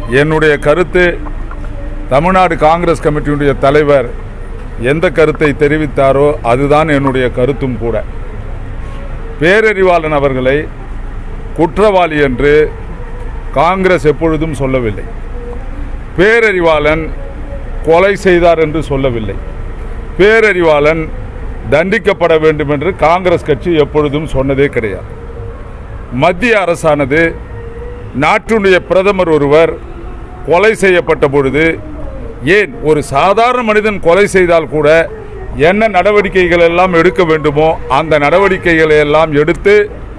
என்னுடைய கருத்து தமிழ்நாடு காங்கிரஸ் கமிட்டியுடைய தலைவர் எந்த கருத்தை தெரிவித்தாரோ அதுதான் என்னுடைய கருத்தும் கூட பேரறிவாளன் அவர்களை குற்றவாளி என்று காங்கிரஸ் எப்பொழுதும் சொல்லவில்லை பேரறிவாளன் கொலை செய்தார் என்று சொல்லவில்லை பேரறிவாளன் தண்டிக்கப்பட வேண்டும் என்று காங்கிரஸ் கட்சி எப்பொழுதும் சொன்னதே கிடையாது மத்திய அரசானது நாட்டினுடைய பிரதமர் ஒருவர் கொலை செய்யப்பட்ட பொழுது ஏன் ஒரு சாதாரண மனிதன் கொலை செய்தால் கூட என்ன நடவடிக்கைகள் எல்லாம் எடுக்க வேண்டுமோ அந்த நடவடிக்கைகளை எல்லாம் எடுத்து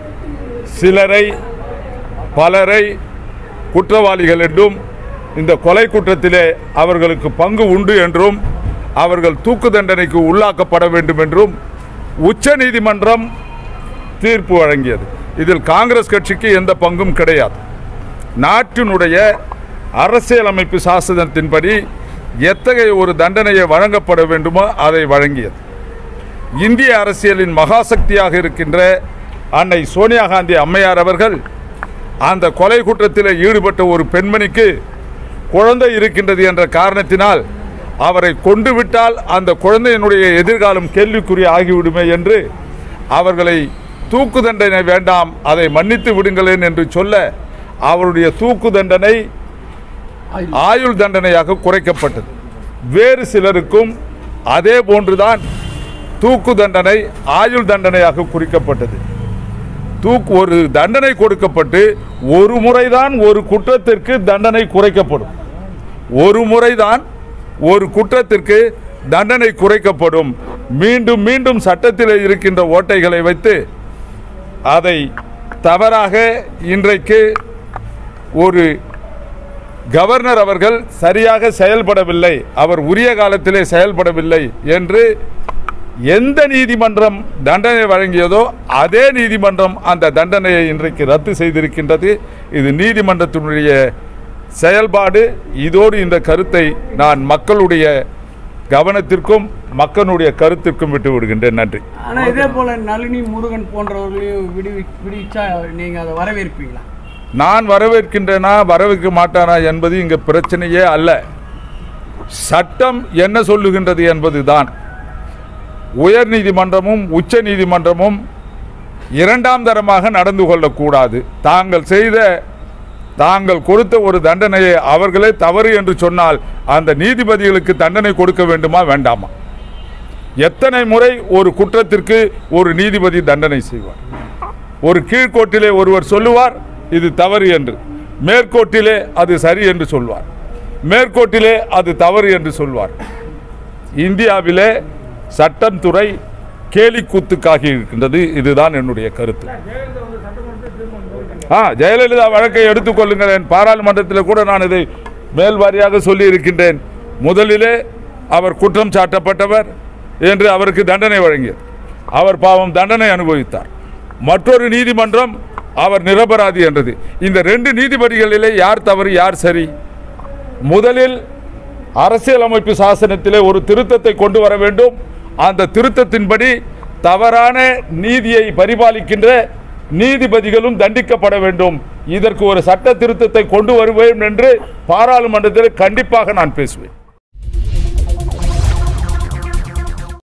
சிலரை பலரை குற்றவாளிகள் என்றும் இந்த கொலை குற்றத்திலே அவர்களுக்கு பங்கு உண்டு என்றும் அவர்கள் தூக்கு தண்டனைக்கு உள்ளாக்கப்பட வேண்டும் என்றும் உச்ச நீதிமன்றம் தீர்ப்பு வழங்கியது இதில் காங்கிரஸ் கட்சிக்கு எந்த பங்கும் கிடையாது நாட்டினுடைய அரசியலமைப்பு சாசனத்தின்படி எத்தகைய ஒரு தண்டனையை வழங்கப்பட வேண்டுமோ அதை வழங்கியது இந்திய அரசியலின் மகாசக்தியாக இருக்கின்ற அன்னை சோனியா காந்தி அம்மையார் அவர்கள் அந்த கொலை குற்றத்தில் ஈடுபட்ட ஒரு பெண்மணிக்கு குழந்தை இருக்கின்றது என்ற காரணத்தினால் அவரை கொண்டு விட்டால் அந்த குழந்தையினுடைய எதிர்காலம் கேள்விக்குறி ஆகிவிடுமே என்று அவர்களை தூக்கு தண்டனை வேண்டாம் அதை மன்னித்து விடுங்களேன் என்று சொல்ல அவருடைய தூக்கு தண்டனை ஆயுள் தண்டனையாக குறைக்கப்பட்டது வேறு சிலருக்கும் அதே போன்றுதான் தூக்கு தண்டனை ஆயுள் தண்டனையாக குறிக்கப்பட்டது தூக்கு ஒரு தண்டனை கொடுக்கப்பட்டு ஒரு முறைதான் ஒரு குற்றத்திற்கு தண்டனை குறைக்கப்படும் ஒரு முறைதான் ஒரு குற்றத்திற்கு தண்டனை குறைக்கப்படும் மீண்டும் மீண்டும் சட்டத்தில் இருக்கின்ற ஓட்டைகளை வைத்து அதை தவறாக இன்றைக்கு ஒரு கவர்னர் அவர்கள் சரியாக செயல்படவில்லை அவர் உரிய காலத்திலே செயல்படவில்லை என்று எந்த நீதிமன்றம் தண்டனை வழங்கியதோ அதே நீதிமன்றம் அந்த தண்டனையை இன்றைக்கு ரத்து செய்திருக்கின்றது இது நீதிமன்றத்தினுடைய செயல்பாடு இதோடு இந்த கருத்தை நான் மக்களுடைய கவனத்திற்கும் மக்களுடைய கருத்திற்கும் விட்டு விடுகின்றேன் நன்றி ஆனா இதே போல நளினி முருகன் போன்றவர்களையும் விடுவி விடுவிச்சா நீங்க அதை வரவேற்பீங்களா நான் வரவேற்கின்றேனா வரவேற்க மாட்டானா என்பது இங்க பிரச்சனையே அல்ல சட்டம் என்ன சொல்லுகின்றது என்பதுதான் உயர் நீதிமன்றமும் உச்ச நீதிமன்றமும் இரண்டாம் தரமாக நடந்து கொள்ளக்கூடாது தாங்கள் செய்த தாங்கள் கொடுத்த ஒரு தண்டனையை அவர்களே தவறு என்று சொன்னால் அந்த நீதிபதிகளுக்கு தண்டனை கொடுக்க வேண்டுமா வேண்டாமா எத்தனை முறை ஒரு குற்றத்திற்கு ஒரு நீதிபதி தண்டனை செய்வார் ஒரு கீழ்கோட்டிலே ஒருவர் சொல்லுவார் இது தவறு என்று மேற்கோட்டிலே அது சரி என்று சொல்வார் மேற்கோட்டிலே அது தவறு என்று சொல்வார் இந்தியாவிலே சட்டம் துறை கேலிக்கூத்துக்காகி இருக்கின்றது இதுதான் என்னுடைய கருத்து ஆ ஜெயலலிதா வழக்கை எடுத்துக்கொள்ளுங்கள் என் பாராளுமன்றத்தில் கூட நான் இதை மேல்வாரியாக சொல்லி இருக்கின்றேன் முதலிலே அவர் குற்றம் சாட்டப்பட்டவர் என்று அவருக்கு தண்டனை வழங்கியது அவர் பாவம் தண்டனை அனுபவித்தார் மற்றொரு நீதிமன்றம் அவர் நிரபராதி என்றது இந்த ரெண்டு நீதிபதிகளிலே யார் தவறு யார் சரி முதலில் அரசியலமைப்பு சாசனத்திலே ஒரு திருத்தத்தை கொண்டு வர வேண்டும் அந்த திருத்தத்தின்படி தவறான நீதியை பரிபாலிக்கின்ற நீதிபதிகளும் தண்டிக்கப்பட வேண்டும் இதற்கு ஒரு சட்ட திருத்தத்தை கொண்டு வருவேன் என்று பாராளுமன்றத்தில் கண்டிப்பாக நான் பேசுவேன்